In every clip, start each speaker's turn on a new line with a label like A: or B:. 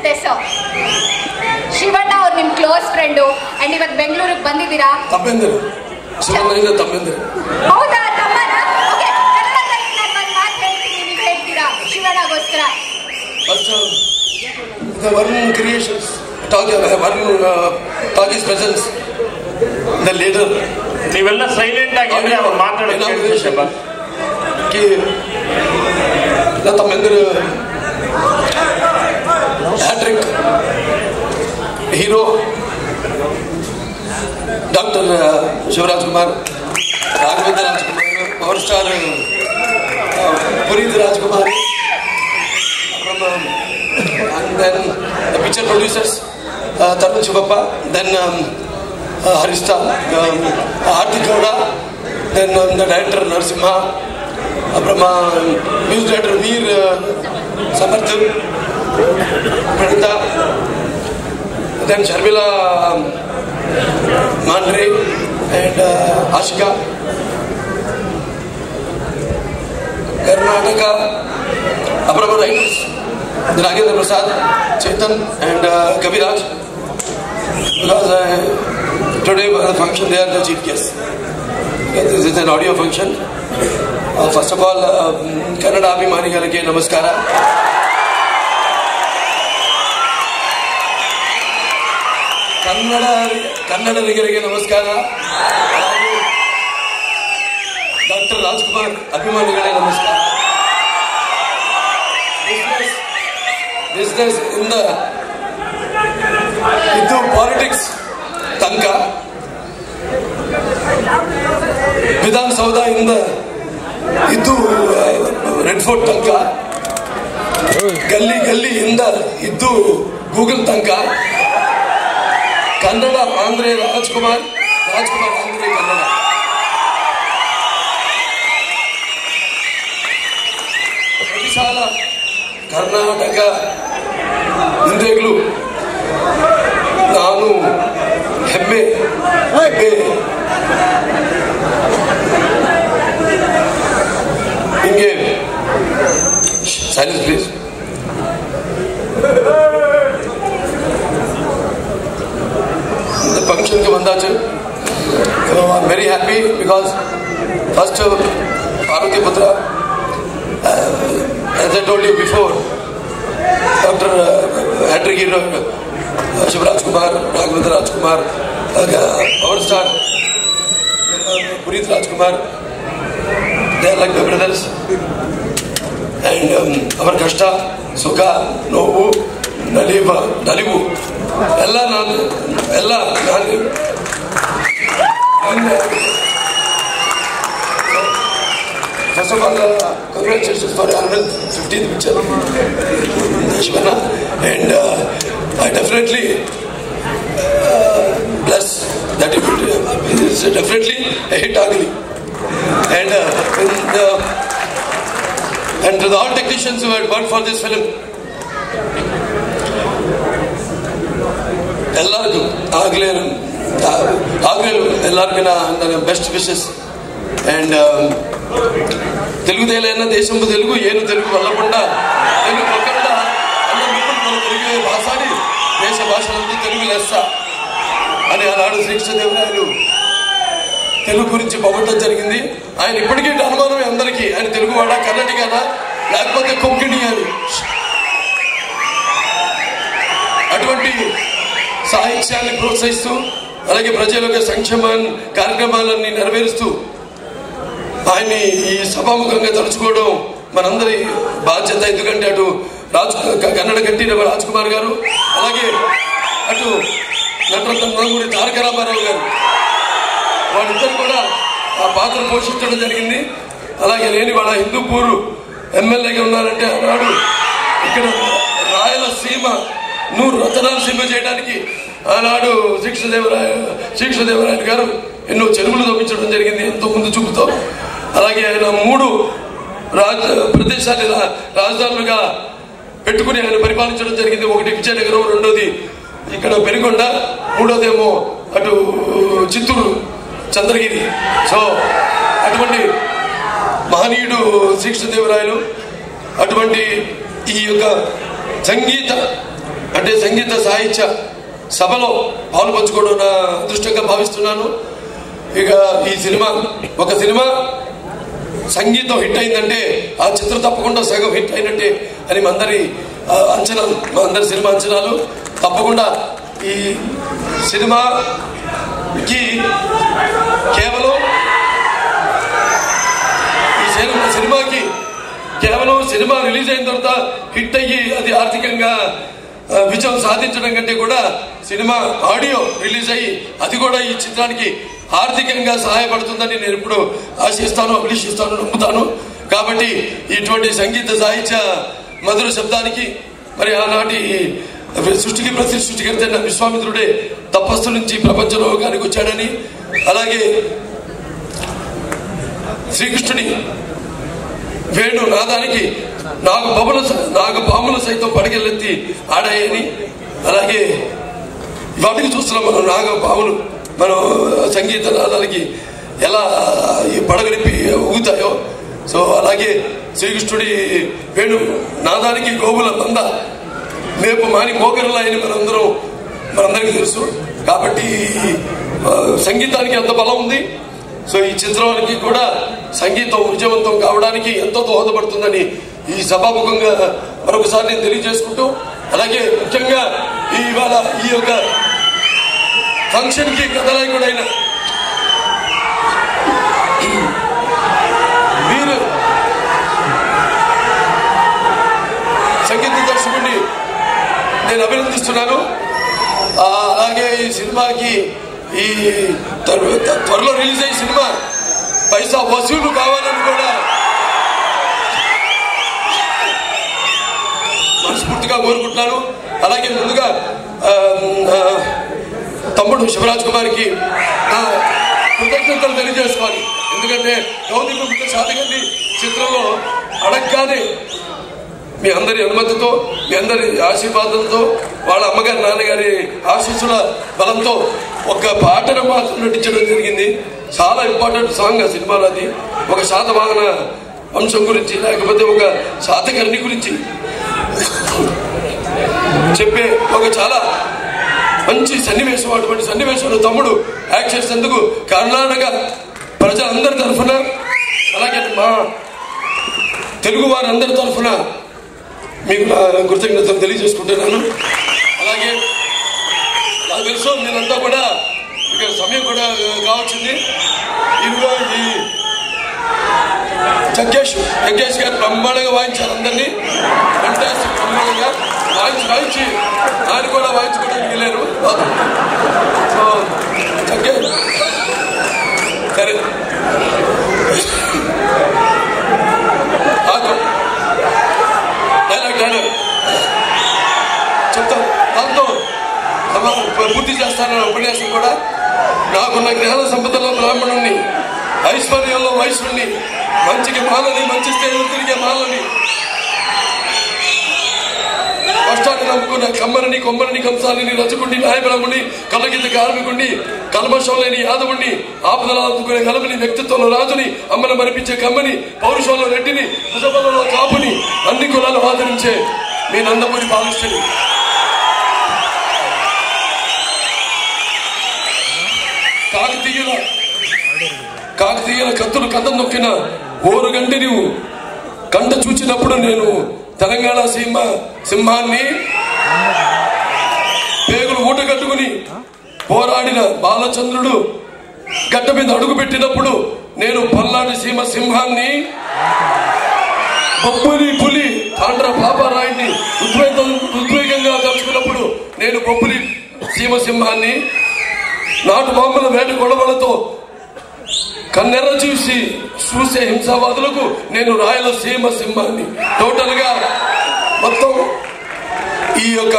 A: ಸಿದ್ದೇಶ ಶಿವಣ್ಣ ಅವ್ರು ನಿಮ್ close friend and ಇವತ್ತು ಬೆಂಗಳೂರಿಗೆ ಬಂದಿದ್ದೀರಾ
B: ತಮ್ಮೆಂದರು ಶಿವಣ್ಣನಿಂದ ತಮ್ಮೆಂದರು
A: ಹೌದಾ ತಮ್ಮನ ಓಕೆ ಕನ್ನಡದಲ್ಲಿ ನಾನು ಒಂದು ಮಾತು ಹೇಳ್ತೀನಿ ನೀವು ಹೇಳ್ತೀರಾ ಶಿವಣ್ಣಗೋಸ್ಕರ
B: first the Varn creations talk Varn talk is presence the leader
C: ನೀವೆಲ್ಲ ಸೈಲೆಂಟ್ ಆಗಿದ್ರೆ ಅವ್ರು ಮಾತಾಡೋದು ಕೇಳ್ತೀವಿ ಶಬ್ಬ.
B: कि ना तमेंद्र hat-trick hero doctor Shivraj Kumar Raghavendra Rajkumar power star Puneeth Rajkumar and then the picture producers uh, Tarun Shivappa then um, uh, Harista um, Hardik Gowda then um, the director Narsimha அப்புறமா music director Veer Samarth Pranatha then Sharmila Mandre and Ashika Karnataka அப்புறமா writers Raghavendra Prasad Chetan and Kaviraj because uh, today for the function they are the chief guests. This is an audio function. First of all Kannada ಅಭಿಮಾನಿಗಳಿಗೆ ನಮಸ್ಕಾರ ಕನ್ನಡ ಕನ್ನಡಿಗರಿಗೆ ನಮಸ್ಕಾರ doctor Rajkumar ಅಭಿಮಾನಿಗಳೇ ನಮಸ್ಕಾರ business ಇಂದ ಇದು politics ತನಕ ವಿಧಾನಸೌಧ ಇಂದ ಇದು ರೆಡ್ ಫೋರ್ಟ್ ತನಕ ಗಲ್ಲಿ ಗಲ್ಲಿಯಿಂದ ಇದ್ದು ಗೂಗಲ್ ತನಕ ಕನ್ನಡ ಆಂಧ್ರೆ ರಾಜ್ಕುಮಾರ್ ರಾಜ್ಕುಮಾರ್ ಆಂಧ್ರೆ ಕನ್ನಡ ಪ್ರತಿ ಸಾಲ ಕರ್ನಾಟಕ ಹಿಂದೆಗಳು ನಾನು ಹೆಮ್ಮೆ ಹೆಮ್ಮೆ ಹಿಂಗೆ ಸೈಲೆನ್ಸ್ ಪ್ಲೀಸ್ இந்த ஃபங்க்ஷனுக்கு வந்தாச்சு I'm very happy because first Parvathi Putra as I told you before, Dr. Hattrick hero Shivraj Kumar, Raghavendra Rajkumar, uh, Power Star, uh, Puneet Rajkumar, they are like my brothers. And um, ಅವರ ಕಷ್ಟ ಸುಖ ನೋವು ನಲಿವ ನಲಿವು ಎಲ್ಲ ನಾನು ಎಲ್ಲ ನಾನು First of all, uh, congratulations for 150th picture, Shivana. And uh, I definitely uh, bless that it, uh, it is definitely a hit ugly. And, uh, and, uh, and to the all technicians who had worked for this film, ಎಲ್ಲರಿಗೂ ಆಗಲೇ ಆಗಲೇ ಎಲ್ಲರಿಗೂ ನನ್ನ best wishes and Telugu తేలైన దేశంపు తెలుగు ఏను తెలుగు వల్లకుండా తెలుగు ఒక్కకుండా అన్న మిత్రులు మన తెలుగు భాషాడి దేశ భాషలందు తెలుగు లెస్స అని ఆనాడు శ్రీకృష్ణదేవరాయలు తెలుగు గురించి పొగట్టడం జరిగింది ఆయన ఇప్పటికీ అనుమానమే అందరికీ ఆయన తెలుగు వాడా కర్ణాటకనా లేకపోతే కొంకణి అని అటువంటి సాహిత్యాన్ని ప్రోత్సహిస్తూ అలాగే ప్రజల యొక్క సంక్షేమ కార్యక్రమాలన్నీ నెరవేరుస్తూ ఆయన్ని ఈ సభాముఖంగా తలుచుకోవడం మనందరి బాధ్యత ఎందుకంటే అటు రాజ్ కన్నడ గట్టి రాజ్ కుమార్ గారు అలాగే అటు నటరత్న నందమూరి తారక రామారావు గారు వాళ్ళిద్దరు కూడా ఆ పాత్ర పోషించడం జరిగింది అలాగే లేని వాళ్ళ హిందూపూర్ ఎమ్మెల్యేగా ఉన్నారంటే ఆనాడు ఇక్కడ రాయలసీమ నూరు రతనాల సీమ చేయడానికి ఆనాడు శ్రీకృష్ణదేవరాయ శ్రీకృష్ణదేవరాయలు గారు ఎన్నో చెరువులు తవ్వించడం జరిగింది ఎంతో ముందు చూపుతో అలాగే ఆయన మూడు రాజ ప్రదేశాలు రా- రాజధానులుగా పెట్టుకుని ఆయన పరిపాలించడం జరిగింది ఒకటి విజయనగరం రెండోది ఇక్కడ పెనుగొండ మూడోదేమో అటు చిత్తూరు చంద్రగిరి సో అటువంటి మహనీయుడు శ్రీకృష్ణదేవరాయలు అటువంటి ఈ యొక్క సంగీత అంటే సంగీత సాహిత్య సభలో పాలు పంచుకోవడం నా అదృష్టంగా భావిస్తున్నాను ఇక ఈ సినిమా ఒక సినిమా సంగీతం హిట్ అయిందంటే ఆ చిత్రం తప్పకుండా సగం హిట్ అయినట్టే అని మా అందరి ఆ, అంచనాలు మా అందరి సినిమా అంచనాలు తప్పకుండా ఈ సినిమాకి కేవలం ఈ సినిమా సినిమాకి కేవలం సినిమా రిలీజ్ అయిన తర్వాత హిట్ అయ్యి అది ఆర్థికంగా ఆ, విజయం సాధించడం కంటే కూడా సినిమా ఆడియో రిలీజ్ అయ్యి అది కూడా ఈ చిత్రానికి ఆర్థికంగా సహాయపడుతుందని నేను ఇప్పుడు ఆశిస్తాను అభిలషిస్తాను నమ్ముతాను కాబట్టి ఇటువంటి సంగీత సాహిత్య మధుర శబ్దానికి మరి ఆనాటి సృష్టికి ప్రతి సృష్టికర్త అయిన విశ్వామిత్రుడే తపస్సు నుంచి ప్రపంచలోకానికి వచ్చాడని అలాగే శ్రీకృష్ణుని వేణు నాదానికి నాగు బొమ్మల నాగు పాములు సైతం పడగలెత్తి ఆడాయని అలాగే వాటికి చూస్తున్నాం మనం నాగ పాములు మనం సంగీత నాదాలకి ఎలా ఈ పడగలిపి ఊగుతాయో సో అలాగే శ్రీకృష్ణుడి వేణు నాదానికి గోగుల మంద మేపు మాని మోకరులాయని మనందరం మనందరికీ తెలుసు కాబట్టి ఆ, సంగీతానికి ఎంత బలం ఉంది సో ఈ చిత్రానికి కూడా సంగీతం విజయవంతం కావడానికి ఎంతో దోహదపడుతుందని ఈ సభాముఖంగా మరొకసారి నేను తెలియజేసుకుంటూ అలాగే ముఖ్యంగా ఈ ఇవాళ ఈ యొక్క ఫంక్షన్ కి కథనాయకుడైన మీరు సంగీత దర్శకుడిని నేను అభినందిస్తున్నాను ఆ, అలాగే ఈ సినిమాకి ఈ త్వర- త్వరలో రిలీజ్ అయ్యే సినిమా పైసా వసూలు కావాలని కూడా మనస్ఫూర్తిగా కోరుకుంటున్నాను అలాగే ముందుగా ఆ, ఆ, తమ్ముడు శివరాజ్ కుమార్కి నా కృతజ్ఞతలు తెలియజేసుకోవాలి ఎందుకంటే గౌతమి ప్రభుత్వ శాతకండి చిత్రంలో అడగగానే మీ అందరి అనుమతితో మీ అందరి ఆశీర్వాదంతో వాళ్ళ అమ్మగారి నాన్నగారి ఆశీస్సుల బలంతో ఒక పాటను మాత్రం నటించడం జరిగింది చాలా ఇంపార్టెంట్ సాంగ్ ఆ సినిమాలో అది ఒక శాతవాహన వంశం గురించి లేకపోతే ఒక శాతకర్ణి గురించి చెప్పే ఒక చాలా మంచి సన్నివేశం అటువంటి సన్నివేశంలో తమ్ముడు యాక్ట్ చేసేందుకు కర్ణాటక ప్రజలందరి తరఫున అలాగే మా తెలుగు వారందరి తరఫున మీకు నా కృతజ్ఞతలు తెలియజేసుకుంటున్నాను అలాగే నాకు తెలుసు మీరంతా కూడా ఇక్కడ సమయం కూడా కావచ్చింది ఇదిగో ఈ జగ్గేష్ జగ్గేష్ గారు బ్రహ్మాండంగా వాయించారు అందరినీ ఫంటాస్టిక్ బ్రహ్మాండంగా వాయించి వాయించి ఆయన కూడా వాయించుకోవడానికి వెళ్ళారు సో జగ్గేష్ సరే ఆగు. డైలాగ్ డైలాగ్ చెప్తాను దాంతో సమ- పూర్తి చేస్తానన్న ఉపన్యాసం కూడా నాకున్న జ్ఞాన సంపదలో బ్రాహ్మణుణ్ణి ఐశ్వర్యంలో వైశ్యుణ్ణి మంచికి మాలని మంచి స్నేహితుడికి మాలని కష్టాన్ని నమ్ముకున్న కమ్మరిని కొమ్మరిని కంసాలిని రచకుడిని న్యాయబ్రహ్ముని కళ్ళగీత కార్మికుడిని కల్మషం లేని యాదవుడిని ఆపదలు అందుకునే కలమని వ్యక్తిత్వంలో రాజుని అమ్మను మరిపించే కమ్మని పౌరుషంలో రెడ్డిని భుజబలలో కాపుని అన్ని కులాలు ఆదరించే మీ నందమూరి బాలకృష్ణుని కాకతీయుల కాకతీయుల కత్తులు కథం నొక్కిన ఓరుగంటి నువ్వు కంట చూచినప్పుడు నేను తెలంగాణ సింహ సింహాన్ని పేగులు ఊట కట్టుకుని పోరాడిన బాలచంద్రుడు గడ్డ మీద అడుగు పెట్టినప్పుడు నేను పల్నాడు సీమ సింహాన్ని బొబ్బులి పులి తాండ్ర పాపారాయుడిని ఉద్వేగం ఉద్వేగంగా తలుచుకున్నప్పుడు నేను బొబ్బులి సీమ సింహాన్ని నాటు బాంబుల వేట గొడవలతో కన్నెర చూసి చూసే హింసావాదులకు నేను రాయలసీమ సింహాన్ని టోటల్ గా మొత్తం ఈ యొక్క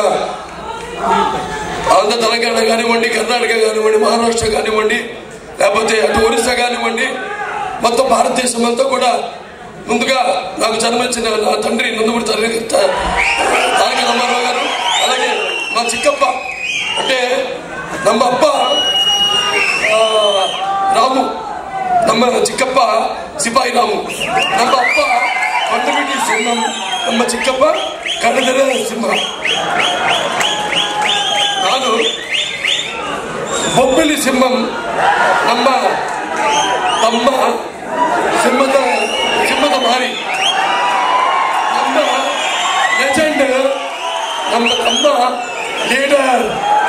B: ఆంధ్ర తెలంగాణ కానివ్వండి కర్ణాటక కానివ్వండి మహారాష్ట్ర కానివ్వండి లేకపోతే అటు ఒరిస్సా కానివ్వండి మొత్తం భారతదేశం అంతా కూడా ముందుగా నాకు జన్మించిన నా తండ్రి నందమూరి తండ్రి త- తారక రామారావు గారు అలాగే మా చిక్కప్ప అంటే నమ్మ అప్ప ఆ, రాము ನಮ್ಮ ಚಿಕ್ಕಪ್ಪ ಸಿಪಾಯಿ ರಾಮು ನಮ್ಮ ಅಪ್ಪ ಕೊಂಡಬಿಟ್ಟಿ ನಮ್ಮ ನಮ್ಮ ಚಿಕ್ಕಪ್ಪ ಕಡದರ ಸಿಂಹ ನಾನು ಬೊಬ್ಬಲಿ ಸಿಂಹಂ ನಮ್ಮ ತಮ್ಮ ಸಿಂಹದ ಸಿಂಹದ ಮಾರಿ ನಮ್ಮ ಲೆಜೆಂಡ್ ನಮ್ಮ ತಮ್ಮ లీడర్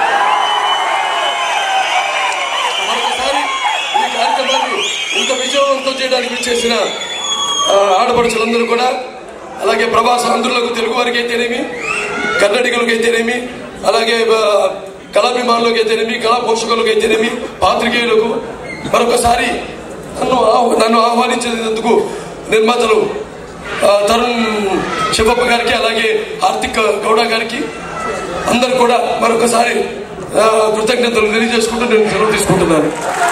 B: మరొకసారి ఈ కార్యక్రమాన్ని ఇంత విజయవంతం చేయడానికి చేసిన ఆడపడుచులందరూ కూడా అలాగే ప్రభాస్ ఆంధ్రులకు తెలుగు వారికి అయితేనేమి కన్నడిగులకు అయితేనేమి అలాగే ఆ, కళాభిమానులకు అయితేనేమి కళా పోషకులకు అయితేనేమి పాత్రికేయులకు మరొకసారి నన్ను ఆహ్- నన్ను ఆహ్వానించినందుకు నిర్మాతలు ఆ, తరుణ్ శివప్ప గారికి అలాగే హార్దిక్ గౌడ గారికి అందరు కూడా మరొకసారి ఆ, కృతజ్ఞతలు తెలియజేసుకుంటూ నేను సెలవు తీసుకుంటున్నాను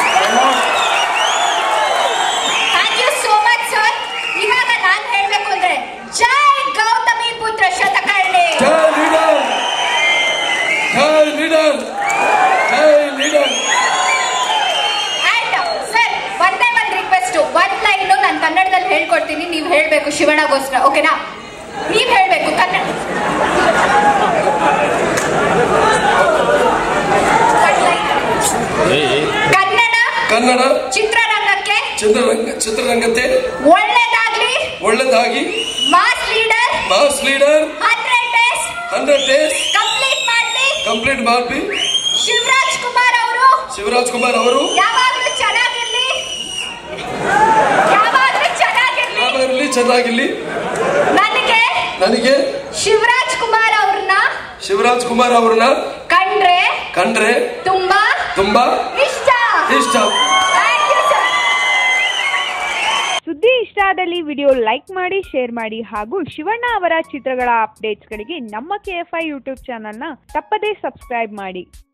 A: thank you so much sir ಇವಾಗ ನಾನು ಹೇಳಬೇಕು ಅಂದ್ರೆ ಜೈ ಗೌತಮಿ ಪುತ್ರ ಶತಕರ್ಣಿ
B: జై లీడర్ జై లీడర్ జై లీడర్
A: ಅಂಡ್ ಸರ್ ಒಂದೇ ಒಂದು ರಿಕ್ವೆಸ್ಟ್ ಒಂದ್ ಲೈನ್ ನಾನು ಕನ್ನಡದಲ್ಲಿ ಹೇಳ್ಕೊಡ್ತೀನಿ ನೀವು ಹೇಳ್ಬೇಕು ಶಿವಣ್ಣಗೋಸ್ಕರ ಓಕೆನಾ ನೀವ್ ಹೇಳ್ಬೇಕು ಕನ್ನಡ ಒಂದ್ line. ಕನ್ನಡ
B: ಕನ್ನಡ
A: ಚಿತ್ರರಂಗಕ್ಕೆ
B: ಚಿತ್ರರಂಗ ಚಿತ್ರರಂಗತೆ
A: ಒಳ್ಳೇದಾಗ್ಲಿ
B: ಒಳ್ಳೆದಾಗಿ
A: mass leader
B: mass leader
A: hundred days
B: hundred days
A: complete ಮಾಡ್ಲಿ
B: ಕಂಪ್ಲೀಟ್ ಮಾಡಿ
A: ಶಿವರಾಜ್ ಕುಮಾರ್ ಅವರು
B: ಶಿವರಾಜ್ ಕುಮಾರ್ ಅವರು
A: ಯಾವಾಗ್ಲೂ ಚೆನ್ನಾಗಿರ್ಲಿ ಯಾವಾಗ್ಲೂ ಚೆನ್ನಾಗಿರ್ಲಿ
B: ಯಾವಾಗಲಿ ಚೆನ್ನಾಗಿರ್ಲಿ
A: ನನಗೆ
B: ನನಗೆ
A: ಶಿವರಾಜ್ ಕುಮಾರ್ ಅವ್ರನ್ನ
B: ಶಿವರಾಜ್ ಕುಮಾರ್ ಅವ್ರನ್ನ
A: ಕಂಡ್ರೆ
B: ಕಂಡ್ರೆ
A: ತುಂಬಾ
B: ತುಂಬಾ
A: ಇಷ್ಟ
B: ಇಷ್ಟ
A: Thank you, sir.
D: ಸುದ್ದಿ ಇಷ್ಟ ಆದಲ್ಲಿ ವಿಡಿಯೋ ಲೈಕ್ ಮಾಡಿ ಶೇರ್ ಮಾಡಿ ಹಾಗೂ ಶಿವಣ್ಣ ಅವರ ಚಿತ್ರಗಳ ಅಪ್ಡೇಟ್ಸ್ಗಳಿಗೆ ನಮ್ಮ ಕೆ ಎಫ್ ಐ ಯೂಟ್ಯೂಬ್ ಚಾನಲ್ನ ತಪ್ಪದೇ ಸಬ್ಸ್ಕ್ರೈಬ್ ಮಾಡಿ